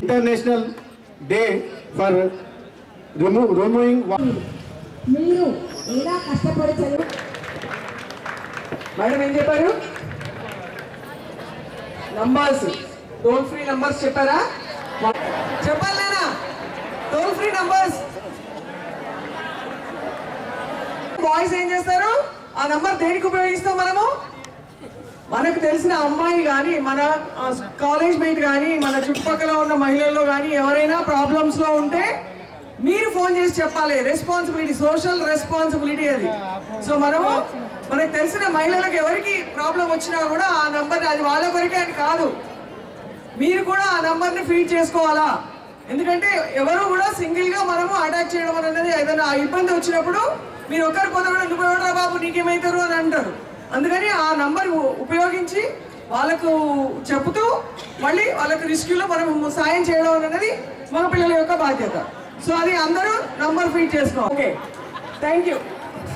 International day for remove removing మీరు ఎలా కష్టపడి చదువు మేడం ఏం చెప్పారు నంబర్స్ టోల్ ఫ్రీ నంబర్స్ చెప్పారా చెప్పాలి నానా టోల్ ఫ్రీ నంబర్స్ బాయ్స్ ఏం చేస్తారు ఆ నంబర్ దేనికి ఉపయోగిస్తాం మనము మనకు తెలిసిన అమ్మాయి కానీ మన కాలేజ్ మేట్ కానీ మన చుట్టుపక్కల ఉన్న మహిళల్లో కానీ ఎవరైనా ప్రాబ్లమ్స్ లో ఉంటే మీరు ఫోన్ చేసి చెప్పాలి రెస్పాన్సిబిలిటీ సోషల్ రెస్పాన్సిబిలిటీ అది సో మనము మనకు తెలిసిన మహిళలకు ఎవరికి ప్రాబ్లం వచ్చినా కూడా ఆ నంబర్ అది వాళ్ళ కొరికే అని కాదు మీరు కూడా ఆ నంబర్ ని ఫీడ్ చేసుకోవాలా ఎందుకంటే ఎవరు కూడా సింగిల్ గా మనము అటాక్ చేయడం అనేది ఏదైనా ఇబ్బంది వచ్చినప్పుడు మీరు ఒకరి పోతే కూడా నువ్వు ఎవడరా బాబు నీకేమైతారు అని అంటారు అందుకని ఆ నంబర్ ఉ- ఉపయోగించి వాళ్ళకు చెబుతూ మళ్ళీ వాళ్ళకి రిస్క్యూలో మనం సాయం చేయడం అనేది మగ పిల్లల యొక్క బాధ్యత సో అది అందరూ నంబర్ ఫీడ్ చేసుకోవాలి ఓకే థ్యాంక్ యూ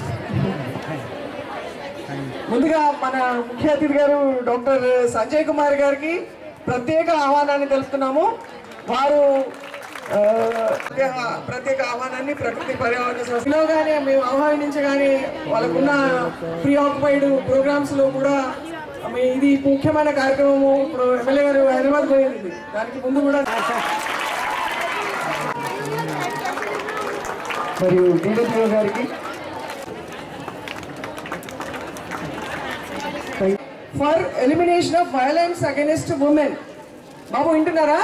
ముందుగా మన ముఖ్య అతిథి గారు డాక్టర్ సంజయ్ కుమార్ గారికి ప్రత్యేక ఆహ్వానాన్ని తెలుపుతున్నాము వారు ఆ, ప్రత్యేక- ప్రత్యేక ఆహ్వానాన్ని ప్రకృతి పర్యావరణ సంస్థలో కానీ మేము ఆహ్వానించగానే వాళ్ళకున్న ప్రీ ఆక్యుపైడ్ ప్రోగ్రామ్స్ లో కూడా ఆమె ఇది ముఖ్యమైన కార్యక్రమము ఇప్పుడు ఎమ్మెల్యే గారు హైదరాబాద్ పోయింది దానికి ముందు కూడా మరియు డీడీపీ గారికి for elimination of violence against women బాబు వింటున్నారా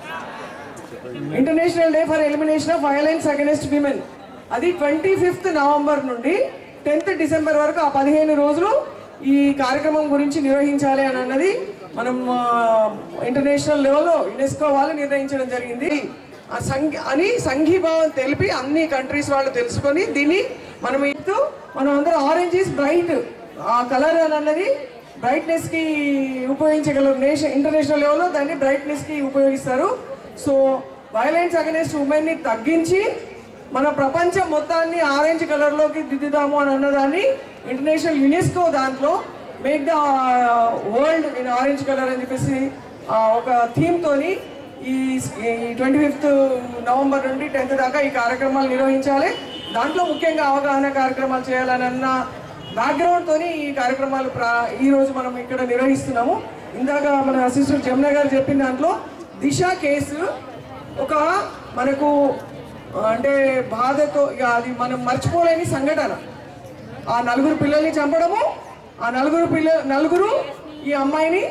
international day for elimination of violence against women అది ట్వంటీ ఫిఫ్త్ నవంబర్ నుండి టెన్త్ డిసెంబర్ వరకు ఆ పదిహేను రోజులు ఈ కార్యక్రమం గురించి నిర్వహించాలి అని అన్నది మనం ఇంటర్నేషనల్ లెవెల్లో యునెస్కో వాళ్ళు నిర్ణయించడం జరిగింది ఆ సంఘ అని సంఘీభావం తెలిపి అన్ని కంట్రీస్ వాళ్ళు తెలుసుకొని దీన్ని మనం ఇస్తూ మనం అందరం ఆరెంజ్ ఈస్ బ్రైట్ ఆ కలర్ అని అన్నది బ్రైట్నెస్ కి ఉపయోగించగలరు నేషన్ ఇంటర్నేషనల్ లెవెల్లో దాన్ని బ్రైట్నెస్ కి ఉపయోగిస్తారు సో వైలెన్స్ అగెనెస్ట్ ఉమెన్ ని తగ్గించి మన ప్రపంచం మొత్తాన్ని ఆరెంజ్ కలర్ లోకి దిద్దుదాము అని అన్నదాన్ని ఇంటర్నేషనల్ యునెస్కో దాంట్లో make the world in orange colour అని చెప్పేసి ఆ, ఒక థీమ్ తోని ఈ ట్వంటీ ఫిఫ్త్ నవంబర్ నుండి టెన్త్ దాకా ఈ కార్యక్రమాలు నిర్వహించాలి దాంట్లో ముఖ్యంగా అవగాహన కార్యక్రమాలు చేయాలని అన్న బ్యాక్గ్రౌండ్ తోని ఈ కార్యక్రమాలు ప్రా ఈ రోజు మనం ఇక్కడ నిర్వహిస్తున్నాము ఇందాక మన అసిస్టెంట్ జమున గారు చెప్పిన దాంట్లో దిశ కేసు ఒక మనకు ఆ, అంటే బాధతో ఇక అది మనం మర్చిపోలేని సంఘటన ఆ నలుగురు పిల్లల్ని చంపడము ఆ నలుగురు పిల్ల నలుగురు ఈ అమ్మాయిని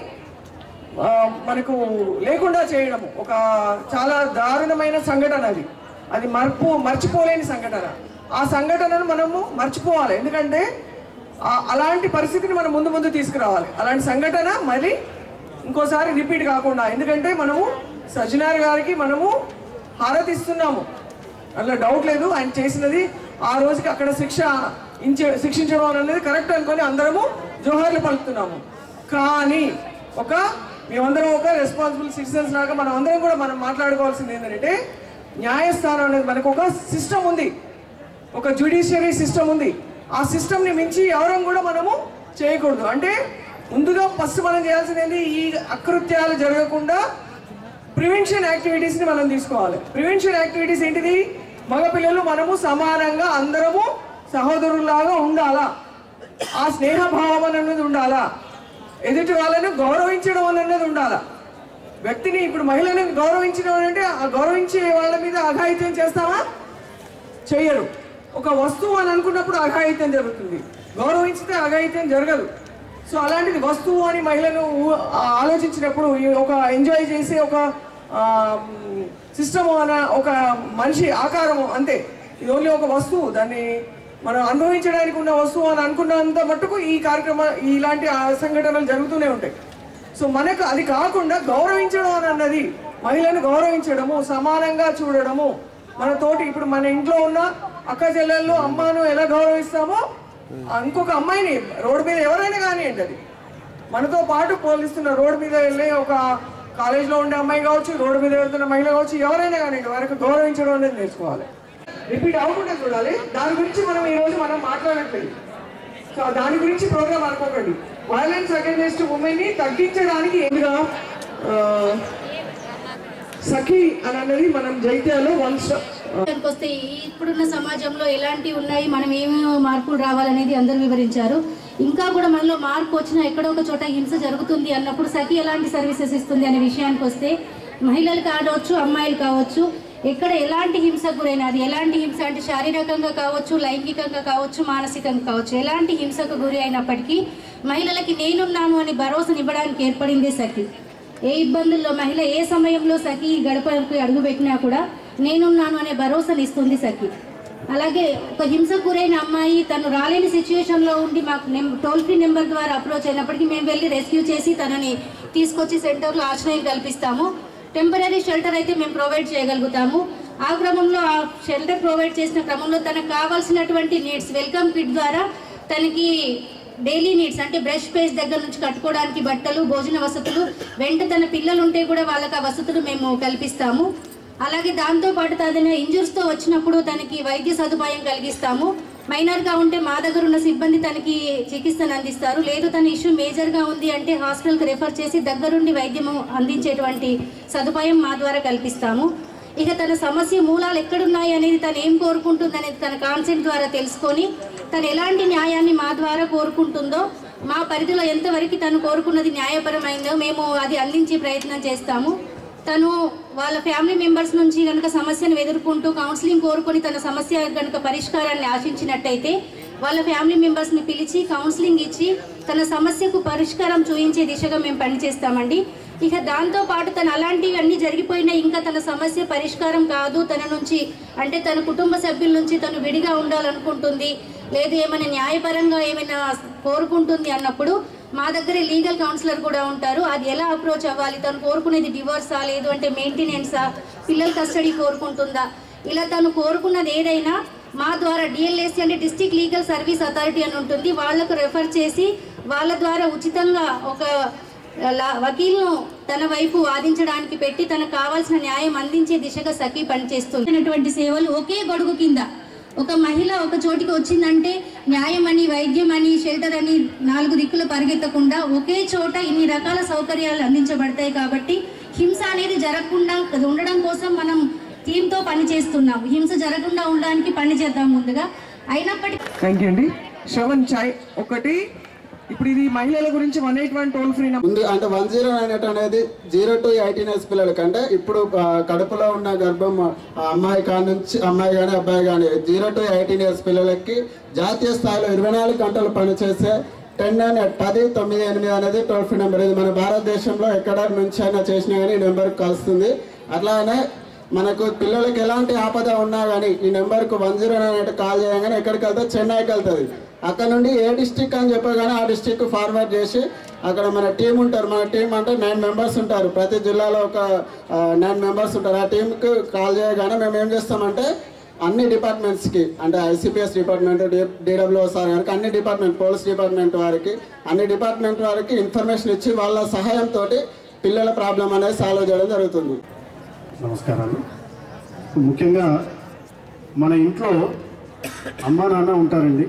ఆ, మనకు లేకుండా చేయడము ఒక చాలా దారుణమైన సంఘటన అది అది మర్పు మర్చిపోలేని సంఘటన ఆ సంఘటనను మనము మర్చిపోవాలి ఎందుకంటే ఆ- అలాంటి పరిస్థితిని మనం ముందు ముందు తీసుకురావాలి అలాంటి సంఘటన మళ్ళీ ఇంకోసారి రిపీట్ కాకుండా ఎందుకంటే మనము సజ్జనార్ గారికి మనము హారతిస్తున్నాము అందులో డౌట్ లేదు ఆయన చేసినది ఆ రోజుకి అక్కడ శిక్ష ఇంచే శిక్షించడం అనేది కరెక్ట్ అనుకొని అందరము జోహార్లు పలుకుతున్నాము కానీ ఒక మేమందరం ఒక రెస్పాన్సిబుల్ సిటిజన్స్ లాగా మనం అందరం కూడా మనం మాట్లాడుకోవాల్సింది ఏంటంటే న్యాయస్థానం అనేది మనకు ఒక సిస్టమ్ ఉంది ఒక జ్యుడిషియరీ సిస్టమ్ ఉంది ఆ సిస్టమ్ని మించి ఎవరం కూడా మనము చేయకూడదు అంటే ముందుగా ఫస్ట్ మనం చేయాల్సింది ఏంటి ఈ అకృత్యాలు జరగకుండా ప్రివెన్షన్ యాక్టివిటీస్ని మనం తీసుకోవాలి ప్రివెన్షన్ యాక్టివిటీస్ ఏంటిది మగపిల్లలు మనము సమానంగా అందరము సహోదరులాగా ఉండాలా ఆ స్నేహ భావం అనేది ఉండాలా ఎదుటి వాళ్ళను గౌరవించడం అనేది ఉండాలా వ్యక్తిని ఇప్పుడు మహిళను గౌరవించడం అంటే ఆ గౌరవించే వాళ్ళ మీద అఘాయిత్యం చేస్తామా చెయ్యరు ఒక వస్తువు అని అనుకున్నప్పుడు అఘాయిత్యం జరుగుతుంది గౌరవించితే అఘాయిత్యం జరగదు సో అలాంటిది వస్తువు అని మహిళను ఊ- ఆ- ఆలోచించినప్పుడు ఈ ఒక ఎంజాయ్ చేసే ఒక సిస్టమ్ అన ఒక మనిషి ఆకారము అంతే ఇది ఓన్లీ ఒక వస్తువు దాన్ని మనం అనుభవించడానికి ఉన్న వస్తువు అని అనుకున్నంత మట్టుకు ఈ కార్యక్రమ ఇలాంటి ఆ సంఘటనలు జరుగుతూనే ఉంటాయి సో మనకు అది కాకుండా గౌరవించడం అని అన్నది మహిళను గౌరవించడము సమానంగా చూడడము మన తోటి ఇప్పుడు మన ఇంట్లో ఉన్న అక్క చెల్లెళ్ళు అమ్మను ఎలా గౌరవిస్తామో ఆ ఇంకొక అమ్మాయిని రోడ్డు మీద ఎవరైనా కానివ్వండి అది మనతో పాటు పోలిస్తున్న రోడ్డు మీద వెళ్ళే ఒక కాలేజీలో ఉండే అమ్మాయి కావచ్చు రోడ్డు మీద వెళ్తున్న మహిళ కావచ్చు ఎవరైనా కానివ్వండి వారికి గౌరవించడం అనేది నేర్చుకోవాలి రిపీట్ అవ్వకుండా చూడాలి దాని గురించి మనం ఈ రోజు మనం మాట్లాడట్లేదు సో దాని గురించి ప్రోగ్రామ్ అనుకోకండి వైలెన్స్ అగైనెస్ట్ ఉమెన్ ని తగ్గించడానికి ఏమిగా సఖీ అని అన్నది మనం జైత్యాలో వన్ స్టాప్ విషయానికి వస్తే ఇప్పుడున్న సమాజంలో ఎలాంటివి ఉన్నాయి మనం ఏమేమో మార్పులు రావాలనేది అందరూ వివరించారు ఇంకా కూడా మనలో మార్పు వచ్చినా ఎక్కడో ఒక చోట హింస జరుగుతుంది అన్నప్పుడు సఖి ఎలాంటి సర్వీసెస్ ఇస్తుంది అనే విషయానికి వస్తే మహిళలు కావచ్చు అమ్మాయిలు కావచ్చు ఎక్కడ ఎలాంటి హింసకు గురైనా అది ఎలాంటి హింస అంటే శారీరకంగా కావచ్చు లైంగికంగా కావచ్చు మానసికంగా కావచ్చు ఎలాంటి హింసకు గురి అయినప్పటికీ మహిళలకి నేనున్నాను అని భరోసానివ్వడానికి ఏర్పడిందే సఖి ఏ ఇబ్బందుల్లో మహిళ ఏ సమయంలో సఖి గడపకి అడుగుపెట్టినా కూడా నేనున్నాను అనే భరోసాని ఇస్తుంది సఖి అలాగే ఒక హింసకు గురైన అమ్మాయి తను రాలేని సిచ్యుయేషన్లో ఉండి మాకు నెం టోల్ ఫ్రీ నెంబర్ ద్వారా అప్రోచ్ అయినప్పటికీ మేము వెళ్ళి రెస్క్యూ చేసి తనని తీసుకొచ్చి సెంటర్లో ఆశ్రయం కల్పిస్తాము టెంపరీ షెల్టర్ అయితే మేము ప్రొవైడ్ చేయగలుగుతాము ఆ క్రమంలో ఆ షెల్టర్ ప్రొవైడ్ చేసిన క్రమంలో తనకు కావాల్సినటువంటి నీడ్స్ వెల్కమ్ కిట్ ద్వారా తనకి డైలీ నీడ్స్ అంటే బ్రష్ పేస్ట్ దగ్గర నుంచి కట్టుకోవడానికి బట్టలు భోజన వసతులు వెంట తన పిల్లలు ఉంటే కూడా వాళ్ళకి ఆ వసతులు మేము కల్పిస్తాము అలాగే దాంతో పాటు తన ఇంజురీస్తో వచ్చినప్పుడు తనకి వైద్య సదుపాయం కలిగిస్తాము మైనర్గా ఉంటే మా దగ్గర ఉన్న సిబ్బంది తనకి చికిత్సను అందిస్తారు లేదు తన ఇష్యూ మేజర్గా ఉంది అంటే హాస్పిటల్కి రెఫర్ చేసి దగ్గరుండి వైద్యము అందించేటువంటి సదుపాయం మా ద్వారా కల్పిస్తాము ఇక తన సమస్య మూలాలు ఎక్కడున్నాయి అనేది తను ఏం కోరుకుంటుంది అనేది తన కాన్సెప్ట్ ద్వారా తెలుసుకొని తను ఎలాంటి న్యాయాన్ని మా ద్వారా కోరుకుంటుందో మా పరిధిలో ఎంతవరకు తను కోరుకున్నది న్యాయపరమైందో మేము అది అందించే ప్రయత్నం చేస్తాము తను వాళ్ళ ఫ్యామిలీ మెంబర్స్ నుంచి కనుక సమస్యను ఎదుర్కొంటూ కౌన్సిలింగ్ కోరుకొని తన సమస్య కనుక పరిష్కారాన్ని ఆశించినట్టయితే వాళ్ళ ఫ్యామిలీ మెంబర్స్ని పిలిచి కౌన్సిలింగ్ ఇచ్చి తన సమస్యకు పరిష్కారం చూపించే దిశగా మేము పనిచేస్తామండి ఇక దాంతో పాటు తను అలాంటివి అన్ని జరిగిపోయినా ఇంకా తన సమస్య పరిష్కారం కాదు తన నుంచి అంటే తన కుటుంబ సభ్యుల నుంచి తను విడిగా ఉండాలనుకుంటుంది లేదు ఏమైనా న్యాయపరంగా ఏమైనా కోరుకుంటుంది అన్నప్పుడు మా దగ్గర లీగల్ కౌన్సిలర్ కూడా ఉంటారు అది ఎలా అప్రోచ్ అవ్వాలి తను కోరుకునేది డివోర్సా లేదు అంటే మెయింటెనెన్సా పిల్లల కస్టడీ కోరుకుంటుందా ఇలా తను కోరుకున్నది ఏదైనా మా ద్వారా డిఎల్ఎస్సి అంటే డిస్టిక్ లీగల్ సర్వీస్ అథారిటీ అని ఉంటుంది వాళ్లకు రెఫర్ చేసి వాళ్ళ ద్వారా ఉచితంగా ఒక లా- వకీల్ను తన వైపు వాదించడానికి పెట్టి తనకు కావాల్సిన న్యాయం అందించే దిశగా సఖీ పనిచేస్తుంది సేవలు ఒకే గొడుగు కింద ఒక మహిళ ఒక చోటికి వచ్చిందంటే న్యాయం అని వైద్యం అని షెల్టర్ అని నాలుగు దిక్కులు పరిగెత్తకుండా ఒకే చోట ఇన్ని రకాల సౌకర్యాలు అందించబడతాయి కాబట్టి హింస అనేది జరగకుండా ఉండడం కోసం మనం టీంతో పని చేస్తున్నాం హింస జరగకుండా ఉండడానికి పని చేద్దాం ముందుగా అయినప్పటికీ థ్యాంక్ యూ అండి శ్రవణ్ చాయ్ ఒకటి ఇప్పుడు ఇది మహిళల గురించి one eight one toll free ముందు అంటే వన్ జీరో నైన్ ఎయిట్ అనేది జీరో టు ఎయిటీన్ ఇయర్స్ పిల్లలకి అంటే ఇప్పుడు ఆ, కడుపులో ఉన్న గర్భం ఆ అమ్మాయి కాడ నుంచి అమ్మాయి కానీ అబ్బాయి కానీ జీరో టు ఎయిటీన్ ఇయర్స్ పిల్లలకి జాతీయ స్థాయిలో ఇరవై నాలుగు గంటలు పనిచేసే టెన్ నైన్ పది తొమ్మిది ఎనిమిది అనేది టోల్ ఫ్రీ నెంబర్ ఇది మన భారతదేశంలో ఎక్కడ నుంచి అయినా చేసినా కానీ ఈ నెంబర్కి కలుస్తుంది అట్లానే మనకు పిల్లలకి ఎలాంటి ఆపద ఉన్నా కానీ ఈ నెంబర్కు one zero nine eight call చేయగానే ఎక్కడికి వెళ్తే చెన్నైకి వెళ్తుంది అక్కడ నుండి ఏ డిస్టిక్ అని చెప్పగానే ఆ డిస్టిక్ ఫార్వర్డ్ చేసి అక్కడ మన టీం ఉంటారు మన టీం అంటే నైన్ మెంబర్స్ ఉంటారు ప్రతి జిల్లాలో ఒక నైన్ మెంబర్స్ ఉంటారు ఆ టీంకి కాల్ చేయగానే మేము ఏం చేస్తామంటే అన్ని డిపార్ట్మెంట్స్కి అంటే ఐసిపిఎస్ డిపార్ట్మెంట్ డిడబ్ల్యూఎస్ఆర్ గారికి అన్ని డిపార్ట్మెంట్ పోలీస్ డిపార్ట్మెంట్ వారికి అన్ని డిపార్ట్మెంట్ వారికి ఇన్ఫర్మేషన్ ఇచ్చి వాళ్ళ సహాయంతో పిల్లల ప్రాబ్లం అనేది సాల్వ్ చేయడం జరుగుతుంది నమస్కారాలు ముఖ్యంగా మన ఇంట్లో అమ్మ నాన్న ఉంటారండి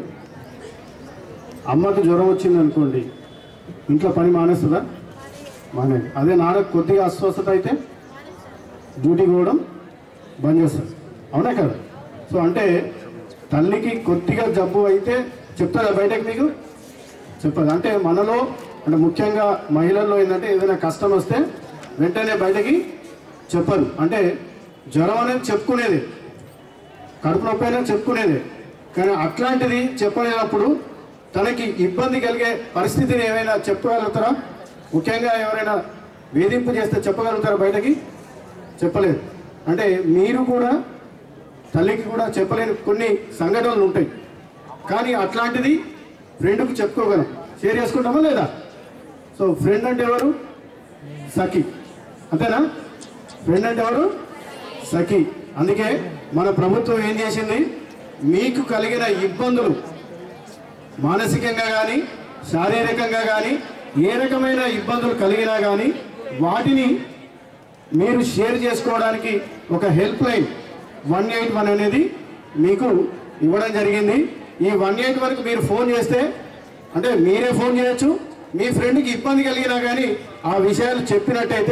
అమ్మకి జ్వరం వచ్చింది అనుకోండి ఇంట్లో పని మానేస్తుందా మానేది అదే నాన్నకు కొద్దిగా అస్వస్థత అయితే డ్యూటీ పోవడం బంద్ చేస్తుంది అవునా కదా సో అంటే తల్లికి కొద్దిగా జబ్బు అయితే చెప్తుందా బయటకు మీకు చెప్పదు అంటే మనలో అంటే ముఖ్యంగా మహిళల్లో ఏంటంటే ఏదైనా కష్టం వస్తే వెంటనే బయటకి చెప్పరు అంటే జ్వరం అనేది చెప్పుకునేది కడుపు నొప్పి అనేది చెప్పుకునేది కానీ అట్లాంటిది చెప్పలేనప్పుడు తనకి ఇబ్బంది కలిగే పరిస్థితిని ఏమైనా చెప్పగలుగుతారా ముఖ్యంగా ఎవరైనా వేధింపు చేస్తే చెప్పగలుగుతారా బయటకి చెప్పలేదు అంటే మీరు కూడా తల్లికి కూడా చెప్పలేని కొన్ని సంఘటనలు ఉంటాయి కానీ అట్లాంటిది ఫ్రెండ్కి చెప్పుకోగలం షేర్ చేసుకుంటామా లేదా సో ఫ్రెండ్ అంటే ఎవరు సఖి అంతేనా ఫ్రెండ్ అంటే ఎవరు సఖి అందుకే మన ప్రభుత్వం ఏం చేసింది మీకు కలిగిన ఇబ్బందులు మానసికంగా కానీ శారీరకంగా కానీ ఏ రకమైన ఇబ్బందులు కలిగినా కానీ వాటిని మీరు షేర్ చేసుకోవడానికి ఒక help line one eight one అనేది మీకు ఇవ్వడం జరిగింది ఈ వన్ ఎయిట్ వన్కి మీరు ఫోన్ చేస్తే అంటే మీరే ఫోన్ చేయొచ్చు మీ ఫ్రెండ్కి ఇబ్బంది కలిగినా కానీ ఆ విషయాలు చెప్పినట్టయితే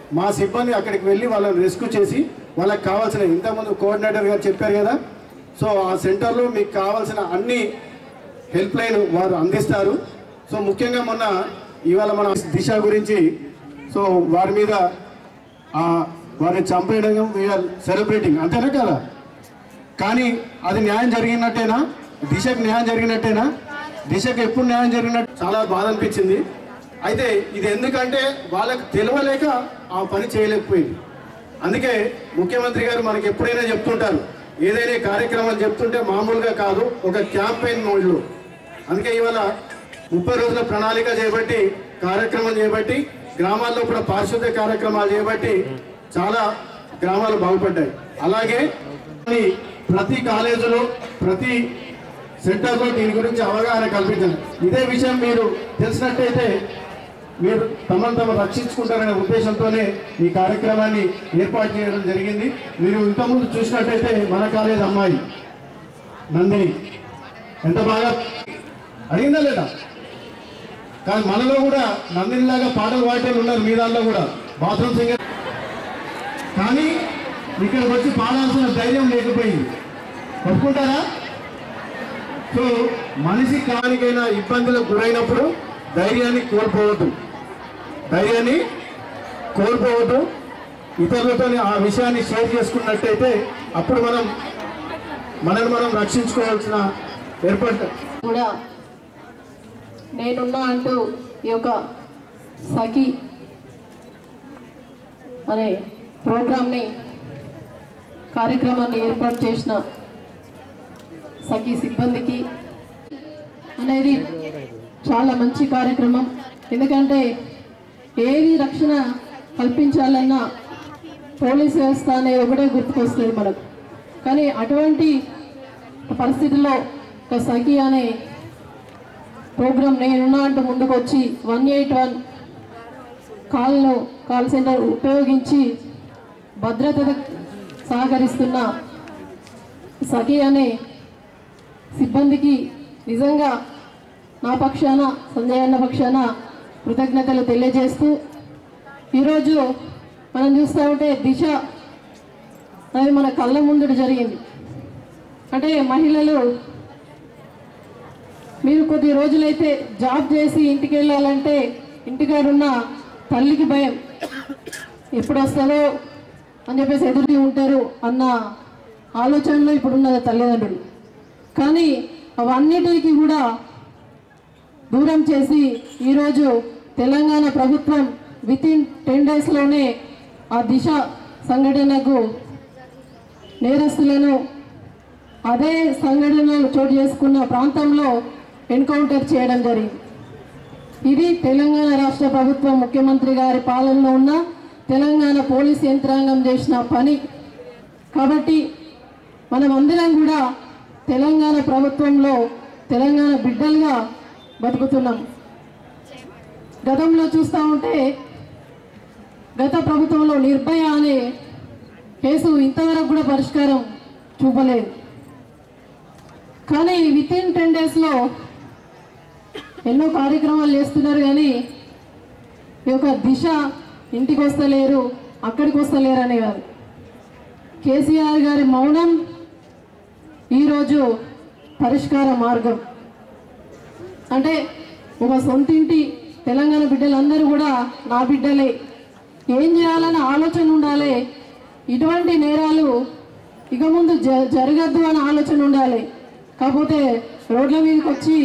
మా సిబ్బంది అక్కడికి వెళ్ళి వాళ్ళని రెస్క్యూ చేసి వాళ్ళకి కావాల్సిన ఇంతకుముందు కోఆర్డినేటర్ గారు చెప్పారు కదా సో ఆ సెంటర్లో మీకు కావాల్సిన అన్ని హెల్ప్ లైన్ వారు అందిస్తారు సో ముఖ్యంగా మొన్న ఇవాళ మన దిశ గురించి సో వారి మీద ఆ వారిని చంపేయడం వీఆర్ సెలబ్రేటింగ్ అంతేనా కదా కానీ అది న్యాయం జరిగినట్టేనా దిశకు న్యాయం జరిగినట్టేనా దిశకు ఎప్పుడు న్యాయం జరిగినట్టు చాలా బాధ అనిపించింది అయితే ఇది ఎందుకంటే వాళ్ళకి తెలియలేక ఆ పని చేయలేకపోయింది అందుకే ముఖ్యమంత్రి గారు మనకి ఎప్పుడైనా చెప్తుంటారు ఏదైనా కార్యక్రమాలు చెప్తుంటే మామూలుగా కాదు ఒక క్యాంపెయిన్ మోడ్లో అందుకే ఇవాళ ముప్పై రోజుల ప్రణాళిక చేపట్టి కార్యక్రమం చేపట్టి గ్రామాల్లో కూడా పారిశుద్ధ్య కార్యక్రమాలు చేపట్టి చాలా గ్రామాలు బాగుపడ్డాయి అలాగే ఈ ప్రతి కాలేజీలో ప్రతి సెంటర్లో దీని గురించి అవగాహన కల్పించాలి ఇదే విషయం మీరు తెలిసినట్టయితే మీరు తమను తమ రక్షించుకుంటారనే ఉద్దేశంతోనే ఈ కార్యక్రమాన్ని ఏర్పాటు చేయడం జరిగింది మీరు ఇంతకుముందు చూసినట్టయితే మన కాలేజ్ అమ్మాయి నందిని ఎంత బాగా అడిగిందా లేదా కానీ మనలో కూడా నందినిలాగా పాటలు పాడే ఉన్నారు మీ దాంట్లో కూడా బాత్రూమ్ సింగర్ కానీ ఇక్కడికి వచ్చి పాడాల్సిన ధైర్యం లేకపోయింది ఒప్పుకుంటారా సో మనిషి కానికైనా ఇబ్బందులకు గురైనప్పుడు ధైర్యాన్ని కోల్పోవద్దు ధైర్యాన్ని కోల్పోవద్దు ఇతరులతో ఆ విషయాన్ని షేర్ చేసుకున్నట్టయితే అప్పుడు మనం మనల్ని మనం రక్షించుకోవాల్సిన ఏర్పడ కూడా నేనున్నా అంటూ ఈ యొక్క సఖి అనే ప్రోగ్రామ్ని కార్యక్రమాన్ని ఏర్పాటు చేసిన సఖి సిబ్బందికి అనేది చాలా మంచి కార్యక్రమం ఎందుకంటే ఏది రక్షణ కల్పించాలన్నా పోలీస్ వ్యవస్థ అనేది ఒకటే గుర్తుకొస్తుంది మనకు కానీ అటువంటి పరిస్థితుల్లో ఒక సఖి అనే ప్రోగ్రామ్ నేనున్నా అంటూ ముందుకు వచ్చి వన్ ఎయిట్ వన్ కాల్ను కాల్ సెంటర్ ఉపయోగించి భద్రత సహకరిస్తున్న సఖి అనే సిబ్బందికి నిజంగా నా పక్షాన సంజయ్ అన్న పక్షాన కృతజ్ఞతలు తెలియజేస్తూ ఈరోజు మనం చూస్తూ ఉంటే దిశ అనేది మన కళ్ళ ముందుడు జరిగింది అంటే మహిళలు మీరు కొద్ది రోజులైతే జాబ్ చేసి ఇంటికి వెళ్ళాలంటే ఇంటికాడున్న తల్లికి భయం ఎప్పుడు వస్తుందో అని చెప్పేసి ఎదురు ఉంటారు అన్న ఆలోచనలో ఇప్పుడున్న తల్లిదండ్రులు కానీ అవన్నిటికీ కూడా దూరం చేసి ఈరోజు తెలంగాణ ప్రభుత్వం విత్ ఇన్ టెన్ డేస్లోనే ఆ దిశ సంఘటనకు నేరస్తులను అదే సంఘటనలు చోటు చేసుకున్న ప్రాంతంలో ఎన్కౌంటర్ చేయడం జరిగింది ఇది తెలంగాణ రాష్ట్ర ప్రభుత్వం ముఖ్యమంత్రి గారి పాలనలో ఉన్న తెలంగాణ పోలీస్ యంత్రాంగం చేసిన పని కాబట్టి మనం అందరం కూడా తెలంగాణ ప్రభుత్వంలో తెలంగాణ బిడ్డలుగా బతుకుతున్నాం గతంలో చూస్తూ ఉంటే గత ప్రభుత్వంలో నిర్భయ అనే కేసు ఇంతవరకు కూడా పరిష్కారం చూపలేదు కానీ విత్ ఇన్ టెన్ డేస్లో ఎన్నో కార్యక్రమాలు చేస్తున్నారు కానీ ఈ యొక్క దిశ ఇంటికి వస్తలేరు అక్కడికి వస్తలేరు అనే కాదు కేసీఆర్ గారి మౌనం ఈరోజు పరిష్కార మార్గం అంటే ఒక సొంతింటి తెలంగాణ బిడ్డలందరూ కూడా నా బిడ్డలే ఏం చేయాలన్న ఆలోచన ఉండాలి ఇటువంటి నేరాలు ఇక ముందు జ జరగద్దు అనే ఆలోచన ఉండాలి కాకపోతే రోడ్ల మీదకి వచ్చి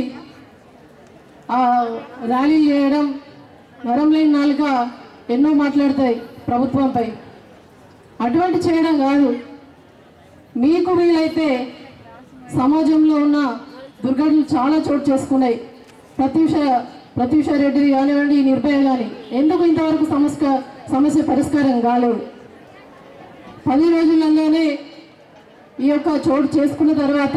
ఆ ర్యాలీలు చేయడం వరం లేని నాలుక ఎన్నో మాట్లాడతాయి ప్రభుత్వంపై అటువంటి చేయడం కాదు మీకు వీలైతే సమాజంలో ఉన్న దుర్ఘటనలు చాలా చోటు చేసుకున్నాయి ప్రత్యూష ప్రత్యూష రెడ్డి కానివ్వండి నిర్భయ కానీ ఎందుకు ఇంతవరకు సమస్య సమస్య పరిష్కారం కాలేదు పది రోజులలోనే ఈ యొక్క చోటు చేసుకున్న తర్వాత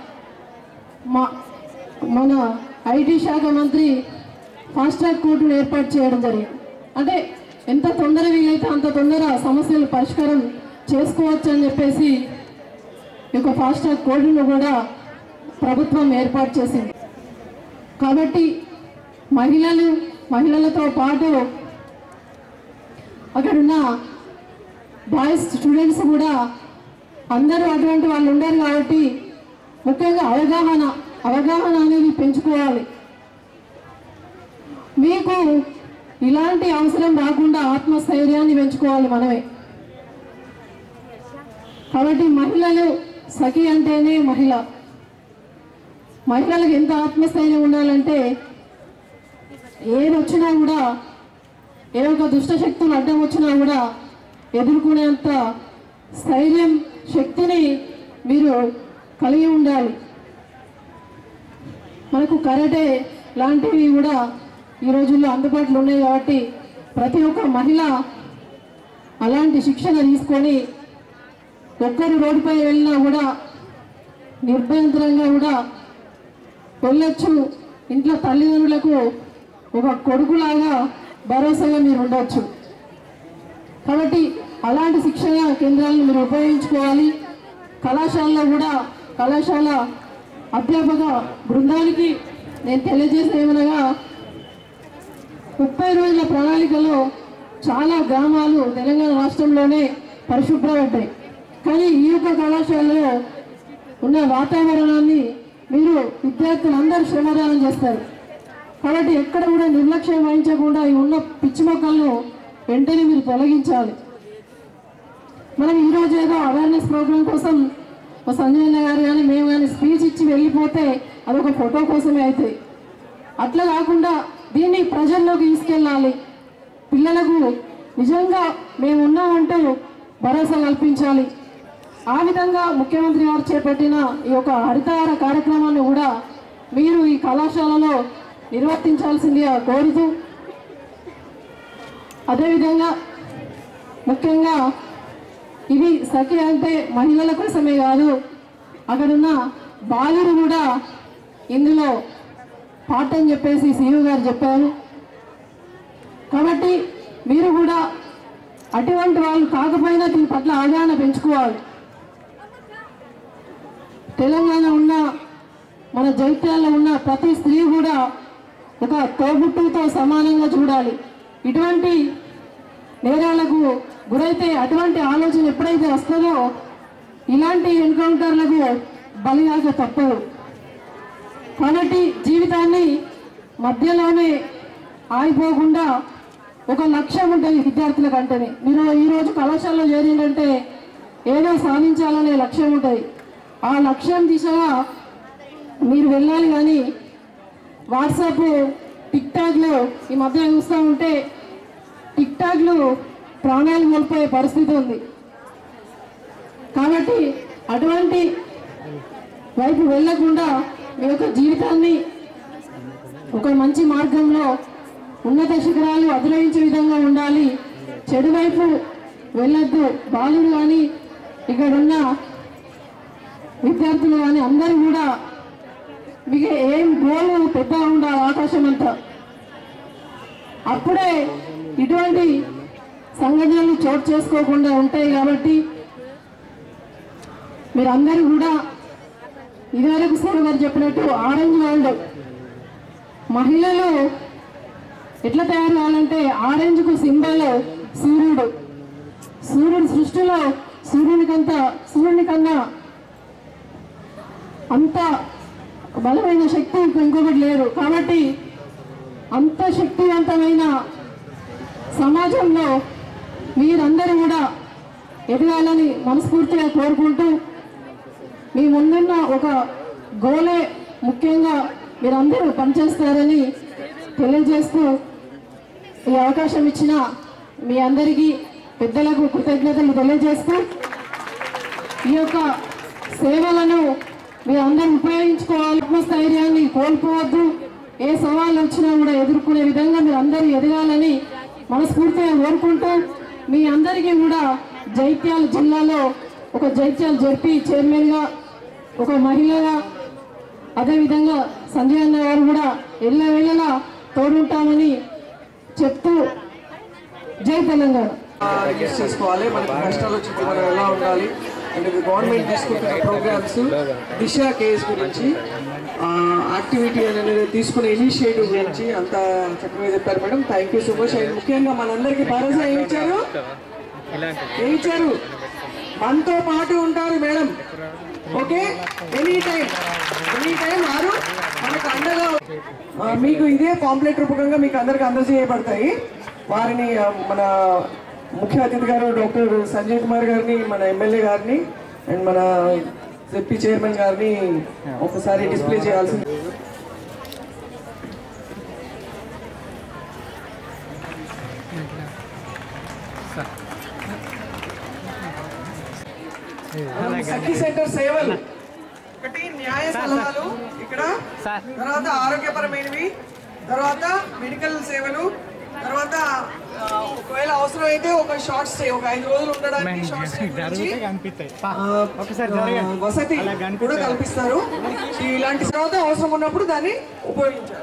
మా మన ఐటీ శాఖ మంత్రి ఫాస్ట్ ట్రాక్ కోర్టును ఏర్పాటు చేయడం జరిగింది అంటే ఎంత తొందర వీలైతే అంత తొందర సమస్యలు పరిష్కారం చేసుకోవచ్చు అని చెప్పేసి ఈ యొక్క ఫాస్ట్ ట్రాక్ కోర్టును కూడా ప్రభుత్వం ఏర్పాటు చేసింది కాబట్టి మహిళలు మహిళలతో పాటు అక్కడున్న బాయ్స్ స్టూడెంట్స్ కూడా అందరూ అటువంటి వాళ్ళు ఉండరు కాబట్టి ముఖ్యంగా అవగాహన అవగాహన అనేది పెంచుకోవాలి మీకు ఇలాంటి అవసరం రాకుండా ఆత్మస్థైర్యాన్ని పెంచుకోవాలి మనమే కాబట్టి మహిళలు సఖి అంటేనే మహిళ మహిళలకు ఎంత ఆత్మస్థైర్యం ఉండాలంటే ఏది వచ్చినా కూడా ఏ ఒక దుష్ట శక్తులు అడ్డం వచ్చినా కూడా ఎదుర్కొనేంత స్థైర్యం శక్తిని మీరు కలిగి ఉండాలి మనకు కరాటే లాంటివి కూడా ఈ రోజుల్లో అందుబాటులో ఉన్నాయి కాబట్టి ప్రతి ఒక్క మహిళ అలాంటి శిక్షణ తీసుకొని ఒక్కరు రోడ్డుపై వెళ్ళినా కూడా నిర్భయంతరంగా కూడా వెళ్ళొచ్చు ఇంట్లో తల్లిదండ్రులకు ఒక కొడుకులాగా భరోసాగా మీరు ఉండవచ్చు కాబట్టి అలాంటి శిక్షణ కేంద్రాలను మీరు ఉపయోగించుకోవాలి కళాశాలలో కూడా కళాశాల అధ్యాపక బృందానికి నేను తెలియజేసిన ఏమనగా ముప్పై రోజుల ప్రణాళికలో చాలా గ్రామాలు తెలంగాణ రాష్ట్రంలోనే పరిశుభ్రపడ్డాయి కానీ ఈ యొక్క కళాశాలలో ఉన్న వాతావరణాన్ని మీరు విద్యార్థులందరూ శ్రమదానం చేస్తారు కాబట్టి ఎక్కడ కూడా నిర్లక్ష్యం వహించకుండా ఈ ఉన్న పిచ్చి మొక్కలను వెంటనే మీరు తొలగించాలి మనం ఈరోజు ఏదో అవేర్నెస్ ప్రోగ్రామ్ కోసం మా సంజయ్ అన్న గారు కానీ మేము కానీ స్పీచ్ ఇచ్చి వెళ్ళిపోతే అదొక ఫోటో కోసమే అవుతాయి అట్లా కాకుండా దీన్ని ప్రజల్లోకి తీసుకెళ్ళాలి పిల్లలకు నిజంగా మేము ఉన్నామంటూ భరోసా కల్పించాలి ఆ విధంగా ముఖ్యమంత్రి గారు చేపట్టిన ఈ యొక్క హరితహార కార్యక్రమాన్ని కూడా మీరు ఈ కళాశాలలో నిర్వర్తించాల్సిందిగా కోరుతూ అదేవిధంగా ముఖ్యంగా ఇవి సఖి అంటే మహిళల కోసమే కాదు అక్కడున్న బాలురు కూడా ఇందులో పాట అని చెప్పేసి సీఈఓ గారు చెప్పారు కాబట్టి మీరు కూడా అటువంటి వాళ్ళు కాకపోయినా దీని పట్ల అవగాహన పెంచుకోవాలి తెలంగాణ ఉన్న మన జైత్యాల్లో ఉన్న ప్రతి స్త్రీ కూడా ఒక తోబుట్టుతో సమానంగా చూడాలి ఇటువంటి నేరాలకు గురైతే అటువంటి ఆలోచన ఎప్పుడైతే వస్తుందో ఇలాంటి ఎన్కౌంటర్లకు బలిగాక తప్పదు కాబట్టి జీవితాన్ని మధ్యలోనే ఆగిపోకుండా ఒక లక్ష్యం ఉంటుంది విద్యార్థులకు అంటేనే మీరు ఈరోజు కళాశాలలో చేరిందంటే ఏదో సాధించాలనే లక్ష్యం ఉంటుంది ఆ లక్ష్యం దిశగా మీరు వెళ్ళాలి కానీ వాట్సాప్ టిక్ టాక్లో ఈ మధ్య చూస్తూ ఉంటే టిక్ టాక్లు ప్రాణాలు కోల్పోయే పరిస్థితి ఉంది కాబట్టి అటువంటి వైపు వెళ్ళకుండా మీ యొక్క జీవితాన్ని ఒక మంచి మార్గంలో ఉన్నత శిఖరాలు అధిరోహించే విధంగా ఉండాలి చెడు వైపు వెళ్ళొద్దు బాలుడు కానీ ఇక్కడ ఉన్న విద్యార్థులు కానీ అందరూ కూడా మీకు ఏం గోలు పెద్దగా ఉండాలి ఆకాశం అంతా అప్పుడే ఇటువంటి సంఘటనలు చోటు చేసుకోకుండా ఉంటాయి కాబట్టి మీరందరూ కూడా ఇదివరకు సార్ గారు చెప్పినట్టు ఆరెంజ్ వరల్డ్ మహిళలు ఎట్లా తయారు కావాలంటే ఆరెంజ్కు సింబల్ సూర్యుడు సూర్యుడు సృష్టిలో సూర్యునికంత సూర్యుని కన్నా అంత బలమైన శక్తి ఇంకో- ఇంకొకటి లేదు కాబట్టి అంత శక్తివంతమైన సమాజంలో మీరందరూ కూడా ఎదగాలని మనస్ఫూర్తిగా కోరుకుంటూ మీ ముందున్న ఒక గోలే ముఖ్యంగా మీరందరూ పనిచేస్తారని తెలియజేస్తూ ఈ అవకాశం ఇచ్చిన మీ అందరికీ పెద్దలకు కృతజ్ఞతలు తెలియజేస్తూ ఈ యొక్క సేవలను మీరు అందరూ ఉపయోగించుకోవాలి ఆత్మస్థైర్యాన్ని కోల్పోవద్దు ఏ సవాళ్ళు వచ్చినా కూడా ఎదుర్కొనే విధంగా మీరు అందరూ ఎదగాలని మనస్ఫూర్తిగా కోరుకుంటూ మీ అందరికీ కూడా జైత్యాల జిల్లాలో ఒక జైత్యాల జడ్పీ చైర్మన్గా ఒక మహిళగా అదేవిధంగా సంజయ్ అన్న గారు కూడా ఎల్లవేళలా తోడుంటామని చెప్తూ జై తెలంగాణ రిజిస్టర్ చేసుకోవాలి మనకి కష్టాలు వచ్చినప్పుడు మనం ఎలా ఉండాలి అంటే గవర్నమెంట్ తీసుకుంటున్న ప్రోగ్రామ్స్ దిశ కేసు గురించి యాక్టివిటీ అనేది తీసుకునే ఇనిషియేటివ్ గురించి అంత చక్కగా చెప్పారు madam thank you so much and ముఖ్యంగా మనందరికీ భరోసా ఏమి ఇచ్చారు ఏమి ఇచ్చారు మనతో పాటు ఉంటారు madam okay any time any time వారు మనకు అండగా ఆ, మీకు ఇదే పాంప్లెట్ రూపకంగా మీకు అందరికి అందజేయబడతాయి వారిని ఆ, మన ముఖ్య అతిథి గారు డాక్టర్ సంజయ్ కుమార్ గారిని మన ఎమ్మెల్యే గారిని అండ్ మన జెడ్పీ చైర్మన్ గారిని ఒకసారి డిస్ప్లే చేయాల్సింది సఖీ సెంటర్ సేవలు ఒకటి న్యాయ సలహాలు ఇక్కడ తర్వాత ఆరోగ్యపరమైనవి తర్వాత మెడికల్ సేవలు తర్వాత ఆ, ఒకవేళ అవసరం అయితే ఒక షార్ట్ స్టే ఒక ఐదు రోజులు ఉండడానికి షార్ట్ స్టే గురించి, ఆ, ఆ, వసతి కూడా కల్పిస్తారు ఇలాంటి తర్వాత అవసరం ఉన్నప్పుడు దాన్ని ఉపయోగించాలి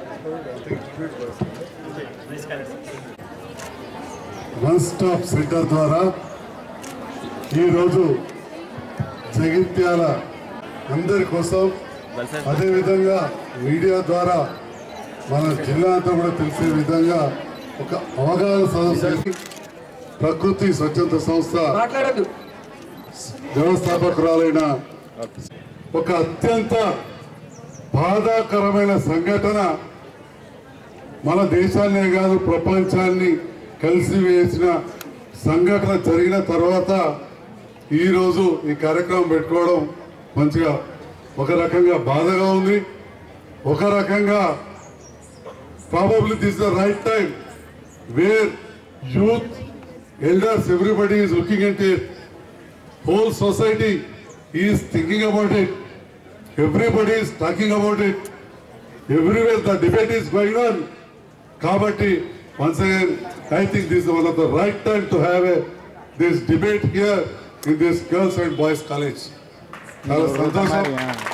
వన్ స్టాప్ సెంటర్ ద్వారా ఈరోజు జగిత్యాల అందరి కోసం అదేవిధంగా మీడియా ద్వారా మన జిల్లా అంతా కూడా తెలిసే విధంగా ఒక అవగాహన సదస్సు ప్రకృతి స్వచ్ఛంద సంస్థ మాట్లాడద్దు వ్యవస్థాపకురాలైన ఒక అత్యంత బాధాకరమైన సంఘటన మన దేశాన్నే కాదు ప్రపంచాన్ని కలిసి వేసిన సంఘటన జరిగిన తర్వాత ఈరోజు ఈ కార్యక్రమం పెట్టుకోవడం మంచిగా ఒక రకంగా బాధగా ఉంది ఒక రకంగా probably this the right time where youth elders everybody is looking అంటే whole society is thinking about it. Everybody is talking about it. Everywhere the debate is going on. Kabatti, once again, I think this is one of the right time to have a, this debate here in this girls and boys college. చాలా సంతోషం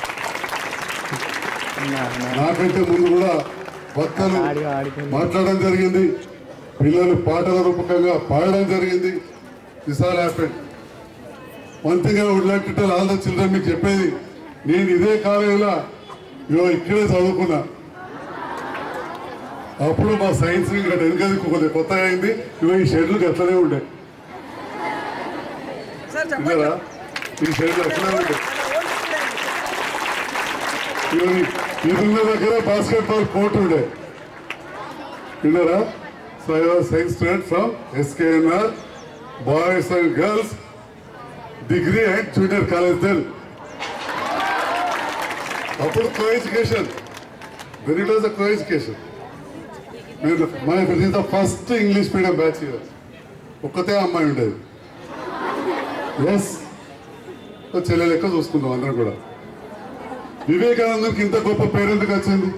నాకంటే ముందు కూడా వక్తలు మాట్లాడడం జరిగింది పిల్లలు పాటల రూపకంగా పాడడం జరిగింది this all happened one thing I would like to tell all the children మీకు చెప్పేది నేను ఇదే కాలేజీలో ఇగో ఇక్కడే చదువుకున్నా అప్పుడు మా సైన్స్ ఇక్కడ వెనుకది కొద్దిగా కొత్తగా అయింది ఇగో ఈ షెడ్లు అట్లనే ఉండే సార్ చెప్పండి విన్నారా ఈ షెడ్లు అట్లనే ఉండే ఇగో ఈ- ఈ ఉన్న దగ్గర బాస్కెట్ బాల్ కోర్ట్ ఉండే విన్నారా so I was science student from SKNR boys and girls degree and junior college then అప్పుడు co education very it was co education మీరు my is the first English medium batch year ఒక్కతే అమ్మాయి ఉండేది yes చెల్లె లెక్క చూసుకుందాం అందరం కూడా వివేకానందకి ఇంత గొప్ప పేరు ఎందుకు వచ్చింది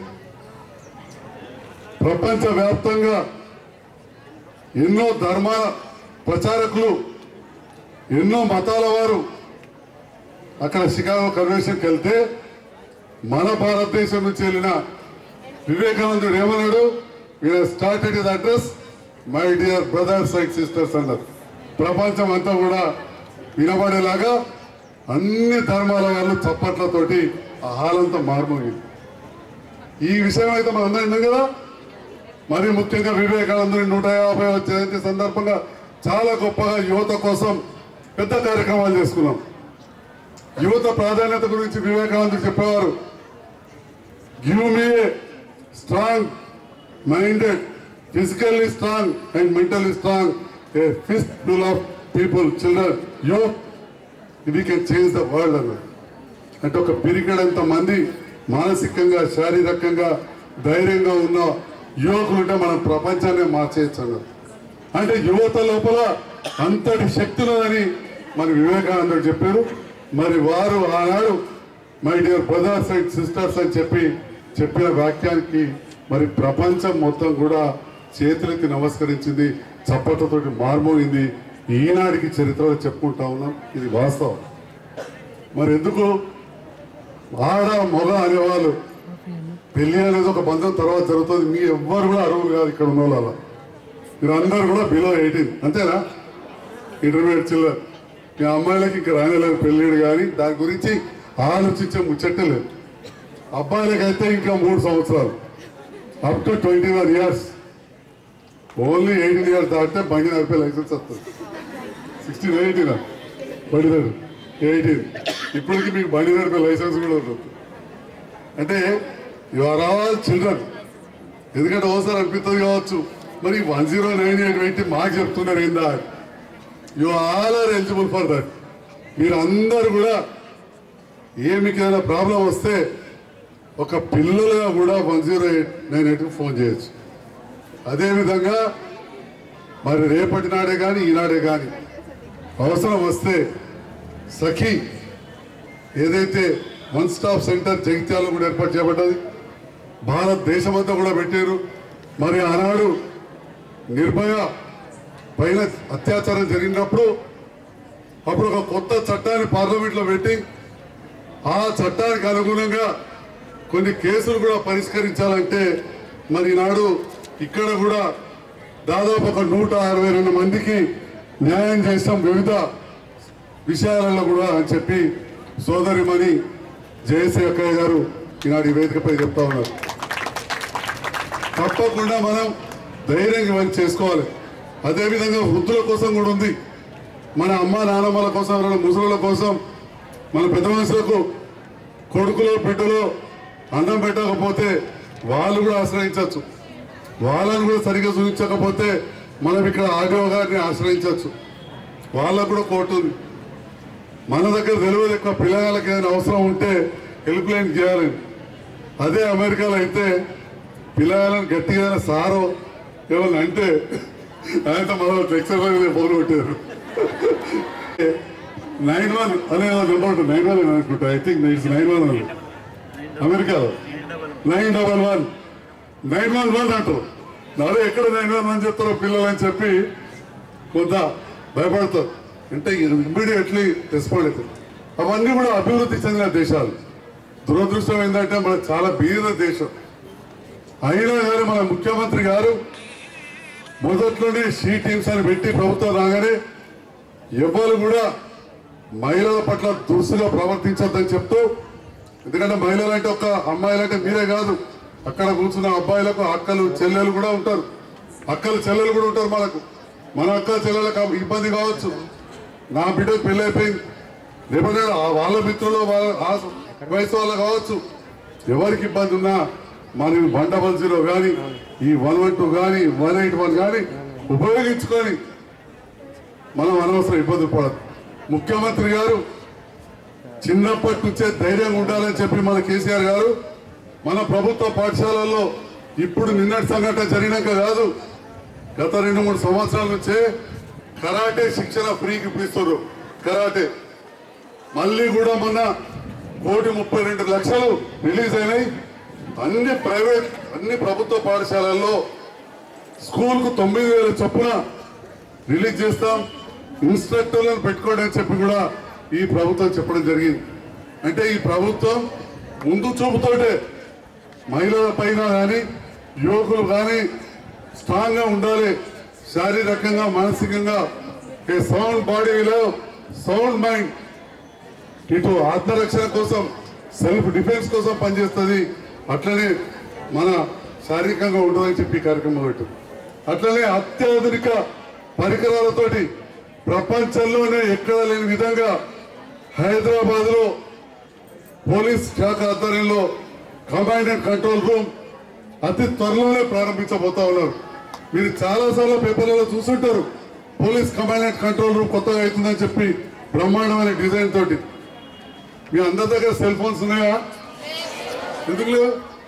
ప్రపంచ వ్యాప్తంగా ఎన్నో ధర్మాల ప్రచారకులు ఎన్నో మతాల వారు అక్కడ షికాగో కన్వెన్షన్కి వెళ్తే మన భారతదేశం నుంచి వెళ్ళిన వివేకానందుడు ఏమన్నాడు started is address my dear brothers and sisters అన్నారు ప్రపంచం అంతా కూడా వినబడేలాగా అన్ని ధర్మాల వాళ్ళు చప్పట్లతోటి ఆ హాలంతా మారుమోగింది ఈ విషయం అయితే మనం అందరం విన్నాం కదా మరి ముఖ్యంగా వివేకానందుని నూట యాభై జయంతి సందర్భంగా చాలా గొప్పగా యువత కోసం పెద్ద కార్యక్రమాలు చేసుకున్నాం యువత ప్రాధాన్యత గురించి వివేకానందుడు చెప్పేవారు give me strong minded physically strong and mentally strong a fist full of people children youth we can change the world అన్నారు అంటే ఒక పిరికెడంత మంది మానసికంగా శారీరకంగా ధైర్యంగా ఉన్న యువకులు ఉంటే మనం ప్రపంచాన్ని మార్చేయచ్చు అన్నారు అంటే యువత లోపల అంతటి శక్తి ఉన్నదని మన వివేకానందుడు చెప్పారు మరి వారు ఆనాడు my dear brothers and sisters అని చెప్పి చెప్పిన వాక్యానికి మరి ప్రపంచం మొత్తం కూడా చేతులెత్తి నమస్కరించింది చప్పట్లతోటి మార్మోగింది ఈనాడికి చరిత్రలో చెప్పుకుంటా ఉన్నాం ఇది వాస్తవం మరి ఎందుకు ఆడ మొగ అనేవాళ్ళు పెళ్లి అనేది ఒక బంధం తర్వాత జరుగుతుంది మీ ఎవ్వరు కూడా అరువులు కాదు ఇక్కడ ఉన్న వాళ్ళ మీరు అందరు కూడా బిలో ఎయిటీన్ అంతేనా ఇంటర్మీడియట్ చిల్లర్ మీ అమ్మాయిలకి ఇంకా రానేలేదు పెళ్ళిడు కానీ దాని గురించి ఆలోచించే ముచ్చట్టే లేదు అబ్బాయిలకైతే ఇంకా మూడు సంవత్సరాలు up to twenty one years only eighteen years దాటితే బండి నడిపే లైసెన్స్ వస్తుంది సిక్స్టీన్ ఎయిటీన్ బండి నడు ఎయిటీన్ ఇప్పటికి మీకు బండి నడిపే లైసెన్స్ కూడా ఉంటుంది అంటే యు ఆర్ ఆల్ చిల్డ్రన్ ఎందుకంటే ఓసారి అనిపిస్తుంది కావచ్చు మరి వన్ జీరో నైన్ ఎయిట్ పెట్టి మాకు చెప్తున్నారు ఏందా you all are eligible for that మీరు అందరు కూడా ఏ మీకు ఏదైనా ప్రాబ్లం వస్తే ఒక పిల్లలుగా కూడా వన్ జీరో ఎయిట్ నైన్ ఎయిట్కి ఫోన్ చేయొచ్చు అదేవిధంగా మరి రేపటి నాడే కానీ ఈనాడే కానీ అవసరం వస్తే సఖీ ఏదైతే వన్ స్టాప్ సెంటర్ జగిత్యాల కూడా ఏర్పాటు చేయబడ్డది భారతదేశమంతా కూడా పెట్టారు మరి ఆనాడు నిర్భయ పైన అత్యాచారం జరిగినప్పుడు అప్పుడు ఒక కొత్త చట్టాన్ని పార్లమెంట్లో పెట్టి ఆ చట్టానికి అనుగుణంగా కొన్ని కేసులు కూడా పరిష్కరించాలంటే మరి ఈనాడు ఇక్కడ కూడా దాదాపు ఒక నూట అరవై రెండు మందికి న్యాయం చేస్తాం వివిధ విషయాలలో కూడా అని చెప్పి సోదరిమణి జయశ్రీ అక్కయ్య గారు ఈనాడు ఈ వేదికపై చెప్తా ఉన్నారు తప్పకుండా మనం ధైర్యంగా ఇవన్నీ చేసుకోవాలి అదేవిధంగా వృద్ధుల కోసం కూడా ఉంది మన అమ్మ నాన్నమ్మల కోసం ఎవరైనా ముసలుల కోసం మన పెద్ద మనుషులకు కొడుకులో బిడ్డలో అన్నం పెట్టకపోతే వాళ్ళు కూడా ఆశ్రయించవచ్చు వాళ్ళని కూడా సరిగ్గా చూపించకపోతే మనం ఇక్కడ ఆర్డీఓ గారిని ఆశ్రయించవచ్చు వాళ్ళకు కూడా కోర్టు ఉంది మన దగ్గర తెలియదు ఎక్కువ పిల్లగాళ్ళకి ఏదైనా అవసరం ఉంటే హెల్ప్ లైన్ చేయాలని అదే అమెరికాలో అయితే పిల్లగాళ్ళని గట్టిగా ఏదైనా సారో ఏమన్నా అంటే ఆయన మనం ఎక్సర్సైజ్ ఫోన్ పెట్టారు నైన్ వన్ అనే నెంబర్ ఉంటుంది నైన్ వన్ అనుకుంటా I think it's nine one అని అమెరికాలో nine double one nine one one అంటారు నాడు ఎక్కడ నైన్ వన్ వన్ చెప్తారో పిల్లలు అని చెప్పి కొంత భయపడతారు అంటే ఇమ్మీడియట్లీ రెస్పాండ్ అవుతారు అవన్నీ కూడా అభివృద్ధి చెందిన దేశాలు దురదృష్టం ఏంటంటే మన చాలా బీద దేశం అయినా కానీ మన ముఖ్యమంత్రి గారు మొదట్లోనే షీ టీమ్స్ అని పెట్టి ప్రభుత్వం రాగానే ఎవరు కూడా మహిళల పట్ల దురుసుగా ప్రవర్తించొద్దని చెప్తూ ఎందుకంటే మహిళలు అంటే ఒక అమ్మాయిలు అంటే మీరే కాదు అక్కడ కూర్చున్న అబ్బాయిలకు అక్కలు చెల్లెలు కూడా ఉంటారు అక్కలు చెల్లెలు కూడా ఉంటారు మనకు మన అక్క చెల్లెలకు ఇబ్బంది కావచ్చు నా బిడ్డకు పెళ్ళి అయిపోయింది లేకపోతే ఆ- వాళ్ళ మిత్రులు వాళ్ళ ఆ వయసు వాళ్ళు కావచ్చు ఎవరికి ఇబ్బంది ఉన్నా మన వన్ డబల్ జీరో కానీ ఈ వన్ వన్ టూ కానీ వన్ ఎయిట్ వన్ కానీ ఉపయోగించుకొని మనం అనవసరం ఇబ్బంది పడదు ముఖ్యమంత్రి గారు చిన్నప్పటి నుంచే ధైర్యంగా ఉండాలని చెప్పి మన కేసీఆర్ గారు మన ప్రభుత్వ పాఠశాలల్లో ఇప్పుడు నిన్నటి సంఘటన జరిగినాక కాదు గత రెండు మూడు సంవత్సరాల నుంచే కరాటే శిక్షణ ఫ్రీకి ఇప్పిస్తారు కరాటే మళ్ళీ కూడా మొన్న కోటి ముప్పై రెండు లక్షలు రిలీజ్ అయినాయి అన్ని ప్రైవేట్ అన్ని ప్రభుత్వ పాఠశాలల్లో స్కూల్కు తొమ్మిది వేల చొప్పున రిలీజ్ చేస్తాం ఇన్స్ట్రక్టర్లను పెట్టుకోండి అని చెప్పి కూడా ఈ ప్రభుత్వం చెప్పడం జరిగింది అంటే ఈ ప్రభుత్వం ముందు చూపుతోటే మహిళల పైన కానీ యువకులు కానీ స్ట్రాంగ్ గా ఉండాలి శారీరకంగా మానసికంగా ఏ సౌండ్ బాడీలో సౌండ్ మైండ్ ఇటు ఆత్మరక్షణ కోసం సెల్ఫ్ డిఫెన్స్ కోసం పనిచేస్తుంది అట్లనే మన శారీరకంగా ఉంటుందని చెప్పి ఈ కార్యక్రమం పెట్టు అట్లనే అత్యాధునిక పరికరాలతోటి ప్రపంచంలోనే ఎక్కడ లేని విధంగా హైదరాబాద్ లో పోలీస్ శాఖ ఆధ్వర్యంలో కమాండ్ అండ్ కంట్రోల్ రూమ్ అతి త్వరలోనే ప్రారంభించబోతా ఉన్నారు మీరు చాలా సార్లు పేపర్లలో చూసుంటారు police command and control room కొత్తగా అవుతుందని చెప్పి బ్రహ్మాండమైన డిజైన్ తోటి మీ అందరి దగ్గర సెల్ ఫోన్స్ ఉన్నాయా ఎందుకు లేవు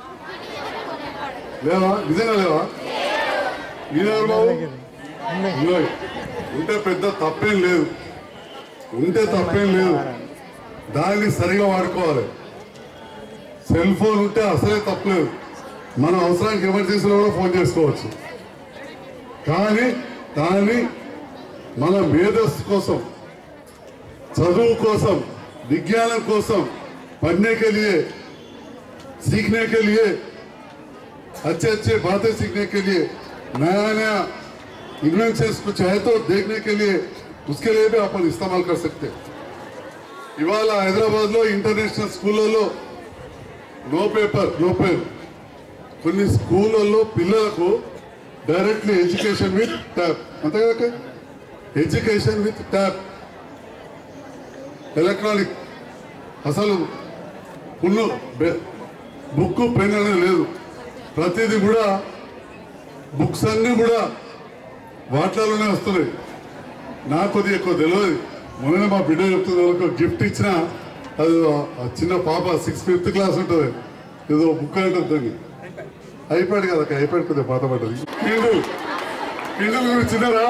లేవా నిజంగా లేవా మీరెవరు బాబు ఉన్నాయి. ఉంటే పెద్ద తప్పేం లేదు ఉంటే తప్పేం లేదు దాన్ని సరిగా వాడుకోవాలి సెల్ ఫోన్ ఉంటే అసలే తప్పలేదు మన అవసరానికి ఎమర్జెన్సీలో కూడా ఫోన్ చేసుకోవచ్చు కానీ దాన్ని మన మేధస్సు కోసం చదువు కోసం विज्ञान కోసం पढ़ने के लिए सीखने के लिए अच्छे अच्छे बातें सीखने के लिए नया नया इन्वेंशन कुछ है तो देखने के लिए उसके लिए भी अपन इस्तेमाल कर सकते हैं ఇవాళ హైదరాబాద్ లో ఇంటర్నేషనల్ స్కూళ్ళలో నో పేపర్ నో పేర్ కొన్ని స్కూళ్ళల్లో పిల్లలకు డైరెక్ట్లీ ఎడ్యుకేషన్ విత్ ట్యాబ్ అంతే కదా ఎడ్యుకేషన్ విత్ ట్యాబ్ ఎలక్ట్రానిక్ అసలు పుల్లు బుక్ పెన్ అనేది లేదు ప్రతిదీ కూడా బుక్స్ అన్నీ కూడా వాటిలోనే వస్తున్నాయి నాకు కొద్దిగా ఎక్కువ తెలియదు మొన్న మా బిడ్డ చెప్తుంది వాళ్ళకి గిఫ్ట్ ఇచ్చిన అది ఆ చిన్న పాప సిక్స్ ఫిఫ్త్ క్లాస్ ఉంటుంది ఏదో బుక్ అంటుంది దాన్ని అయిపోయాడు కదా అయిపోయాడు కొద్దిగా పాత పడ్డది కిండుల్ కిండుల్ గురించి చిన్నరా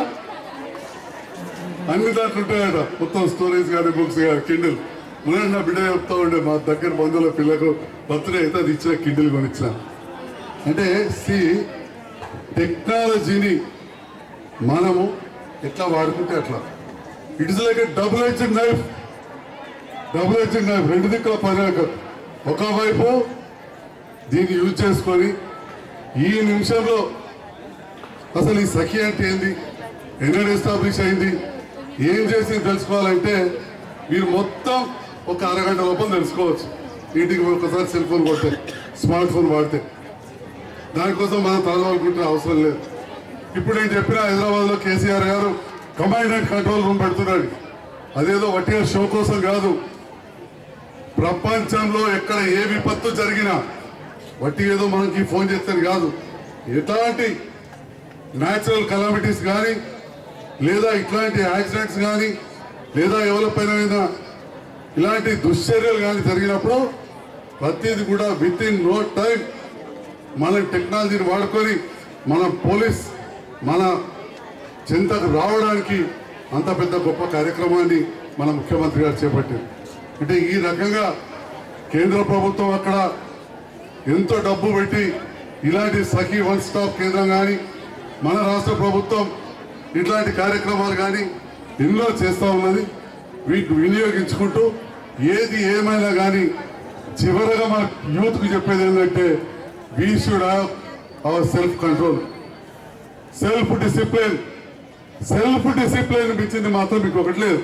అన్ని దాంట్లో ఉంటాయట మొత్తం స్టోరీస్ కానీ బుక్స్ కానీ కిండిల్ మొన్న నా బిడ్డ చెప్తా ఉండే మా దగ్గర బంధువుల పిల్లకు బర్త్డే అయితే అది ఇచ్చిన కిండిల్ కొనిచ్చిన అంటే సి టెక్నాలజీని మనము ఎట్లా వాడుకుంటే అట్లా it is like double headed knife double headed knife రెండు దిక్కుల పని ఒకవైపు దీన్ని యూజ్ చేసుకొని ఈ నిమిషంలో అసలు ఈ సఖి అంటే ఏంది ఎన్నడూ ఎస్టాబ్లిష్ అయింది ఏం చేసి తెలుసుకోవాలంటే మీరు మొత్తం ఒక అరగంట లోపల తెలుసుకోవచ్చు ఇంటికి ఒకసారి సెల్ ఫోన్ కొడితే స్మార్ట్ ఫోన్ వాడితే దానికోసం మనం తలవాలనుకుంటే అవసరం లేదు ఇప్పుడు నేను చెప్పిన హైదరాబాద్ లో కేసీఆర్ గారు కమాండ్ అండ్ కంట్రోల్ రూమ్ పెడుతున్నాడు అదేదో వట్టిగా షో కోసం కాదు ప్రపంచంలో ఎక్కడ ఏ విపత్తు జరిగినా వట్టి ఏదో మనకి ఫోన్ చేస్తే కాదు ఎట్లాంటి న్యాచురల్ కలామిటీస్ కానీ లేదా ఇట్లాంటి యాక్సిడెంట్స్ కానీ లేదా ఎవరిపైన మీద ఇలాంటి దుశ్చర్యలు కానీ జరిగినప్పుడు ప్రతిది కూడా విత్ ఇన్ నో టైం మన టెక్నాలజీని వాడుకొని మన పోలీస్ మన చింతకు రావడానికి అంత పెద్ద గొప్ప కార్యక్రమాన్ని మన ముఖ్యమంత్రి గారు చేపట్టారు అంటే ఈ రకంగా కేంద్ర ప్రభుత్వం అక్కడ ఎంతో డబ్బు పెట్టి ఇలాంటి సఖీ వన్ స్టాప్ కేంద్రం కానీ మన రాష్ట్ర ప్రభుత్వం ఇట్లాంటి కార్యక్రమాలు కానీ ఎన్నో చేస్తూ ఉన్నది వీటిని వినియోగించుకుంటూ ఏది ఏమైనా కానీ చివరగా మన యూత్కి చెప్పేది ఏంటంటే we should have our self control self discipline self discipline ఇచ్చింది మాత్రం మీకు ఒకటి లేదు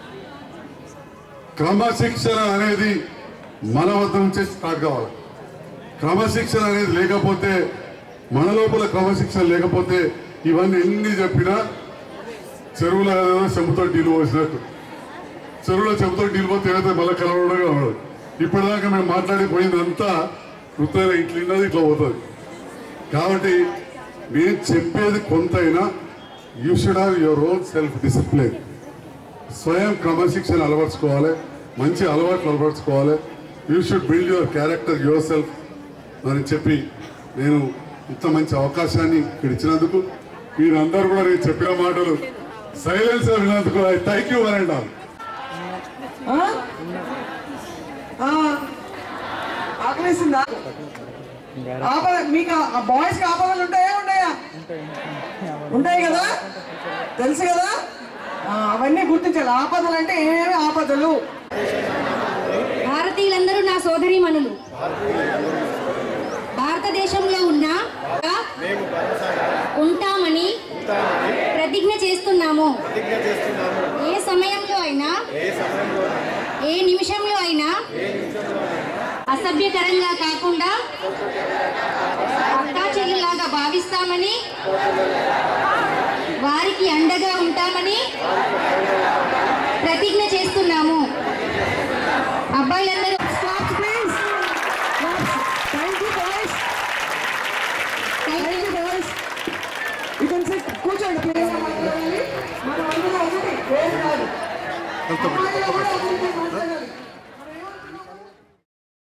క్రమశిక్షణ అనేది మన వద్ద నుంచే స్టార్ట్ కావాలి క్రమశిక్షణ అనేది లేకపోతే మన లోపల క్రమశిక్షణ లేకపోతే ఇవన్నీ ఎన్ని చెప్పినా చెరువులో ఏదో చెంబుతో నీళ్ళు పోసినట్టు చెరువులో చెంబుతో నీళ్ళు పోతే ఏదైతే మళ్ళీ కలవడంగా ఉండదు ఇప్పటిదాకా మేము మాట్లాడిపోయిందంతా వృత్తి ఇట్లా ఉన్నది ఇట్లా పోతుంది కాబట్టి మేము చెప్పేది కొంతైనా you should have your own self discipline స్వయం క్రమశిక్షణ అలవర్చుకోవాలి మంచి అలవాట్లు అలవర్చుకోవాలి you should build your character yourself అని చెప్పి నేను ఇంత మంచి అవకాశాన్ని ఇక్కడ ఇచ్చినందుకు మీరందరూ కూడా నేను చెప్పిన మాటలు సైలెన్స్ విన్నందుకు ఐ థ్యాంక్ యూ అని అంటాను ఆ? ఆ. ఆకలేసిందా ఆపద మీకు ఆ బాయ్స్ కి ఆపదలు ఉంటాయా ఉంటాయా ఉంటాయి కదా తెలుసు కదా ఆ, అవన్నీ గుర్తించాలి ఆపదలు అంటే ఏమేమి ఆపదలు భారతీయులందరూ నా సోదరీమణులు భారతదేశంలో ఉన్న ఉంటామని ప్రతిజ్ఞ చేస్తున్నాము ఏ సమయంలో అయినా ఏ నిమిషంలో అయినా అసభ్యకరంగా కాకుండా అక్కా చెల్లిలాగా భావిస్తామని వారికి అండగా ఉంటామని ప్రతిజ్ఞ చేస్తున్నాము అబ్బాయిలందరూ Claps, please. Claps. Thank you, boys. Thank you, boys. You can sit. కూర్చోండి ప్లీజ్ మనం అందులో ఒకటి వేరు కాదు అమ్మాయి